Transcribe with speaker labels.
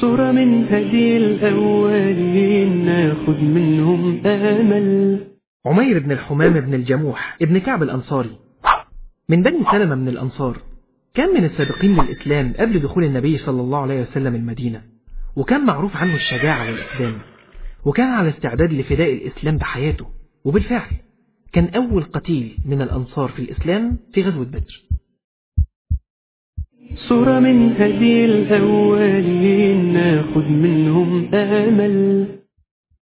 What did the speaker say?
Speaker 1: صورة من هدي الأولين ناخد منهم آمل
Speaker 2: عمير بن الحمام بن الجموح ابن كعب الأنصاري من بني سلمة من الأنصار كان من السابقين للإسلام قبل دخول النبي صلى الله عليه وسلم المدينة وكان معروف عنه الشجاعة والإسلام وكان على استعداد لفداء الإسلام بحياته وبالفعل كان أول قتيل من الأنصار في الإسلام في غزوة بدر
Speaker 1: صورة من هدي الأولين ناخد منهم آمل